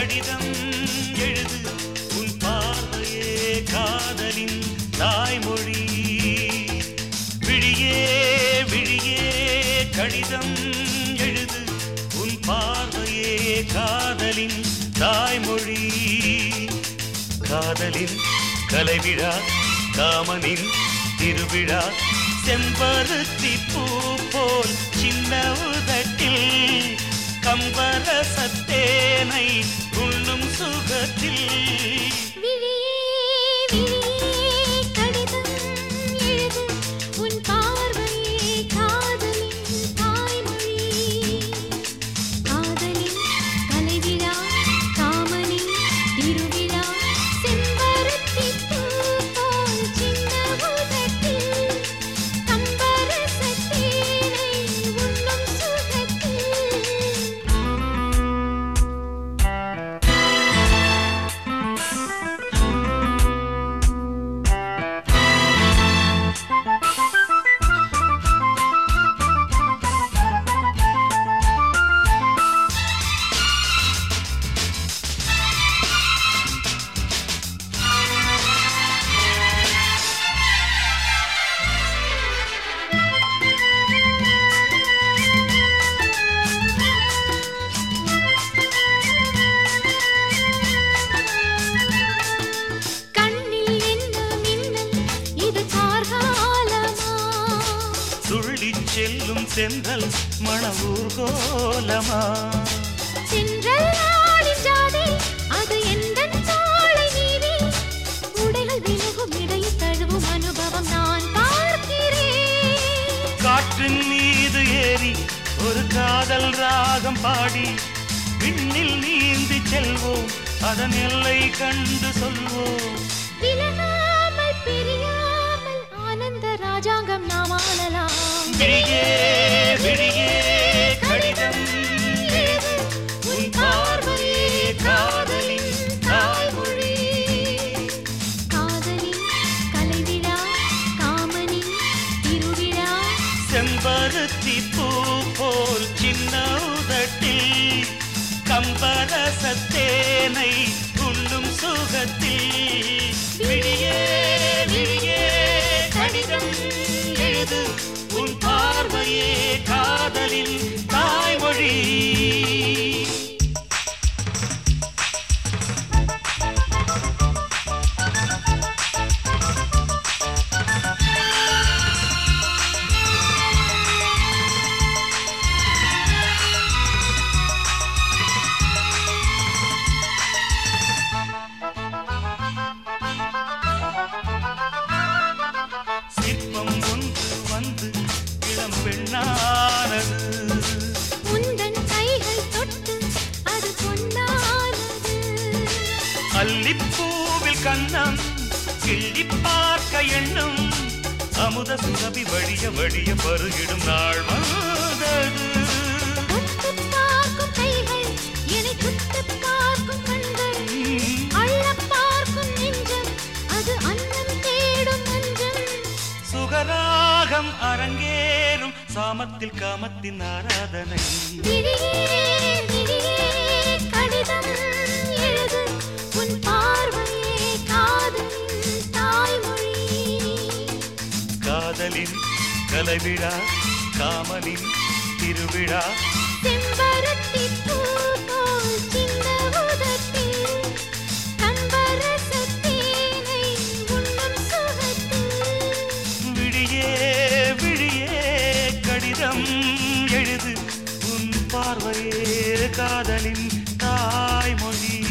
கடிதம் எழுது உன் பார்வையே காதலின் தாய்மொழி விழியே விழியே கடிதம் எழுது உன் பார்வையே காதலின் தாய்மொழி காதலின் கலைவிழா காமனின் திருவிழா செம்பருத்தி பூ போல் சின்ன உதட்டில் கம்பரசத்தேனை உண்ணும் சுகத்தில் விழியே விழியே கடிதம் எழுது உன் பார்வையே காதலின் தாய்மொழி காதலின் கலைவிழா காமனின் திருவிழா செம்பருத்தி பூ போல் சின்ன உதட்டில் கம்பரசத்தேனை உண்ணும் சுகத்தில் கண்ணில் என்ன மின்னல் இது கார்காலமா துள்ளிச் செல்லும் சென்றல் மணவூர் கோலமா சென்றல் நாளின் ஜாதி அது எந்தன் சாலை நீதி உடைகள் விலகும் இடையை தழுவும் அனுபவம் நான் பார்க்கிறேன் காற்றின் மீது ஏறி ஒரு காதல் ராகம் பாடி விண்ணில் நீந்தி செல்வோம் அதன் எல்லை கண்டு சொல்வோம் விலகாமல் பிரியாமல் ஆனந்த ராஜாங்கம் நாம் ஆளலாம் விழியே விழியே கடிதம் எழுது உன் பார்வையே காதலின் தாய்மொழி காதலின் கலைவிழா காமனின் திருவிழா செம்பருத்தி பூ போல் சின்ன உதட்டில் கம்பரசத்தேனை உண்ணும் சுகத்தில் விழியே விழியே கடிதம் எழுது உன் பார்வையே காதலின் தாய்மொழி சிற்பம் ஒன்று வந்து இளம் பெண்ணானது உந்தன் கைகள் தொட்டு அது பொன்னானது அல்லிப்பூவில் கண்ணம் கிள்ளி பார்க்க எண்ணும் அமுத சுரபி வழிய வழிய பருகிடும் நாள் வந்தது தொட்டு பார்க்கும் கைகள் என்னை தொட்டு பார்க்கும் கண்கள் அள்ளப் பார்க்கும் நெஞ்சம் அது அன்னம் தேடும் மஞ்சம் சுகராகம் அரங்கேறும் சாமத்தில் காமத்தின் ஆராதனை விழியே விழியே கடிதம் எழுது உன் பார்வையே காதலின் தாய்மொழி காதலின் கலைவிழா காமனின் திருவிழா செம்பருத்தி பூ போல் சின்ன உதட்டில் கம்பரசத்தேனை உண்ணும் சுகத்தில் விழியே விழியே கடிதம் எழுது உன் பார்வையே காதலின் தாய்மொழி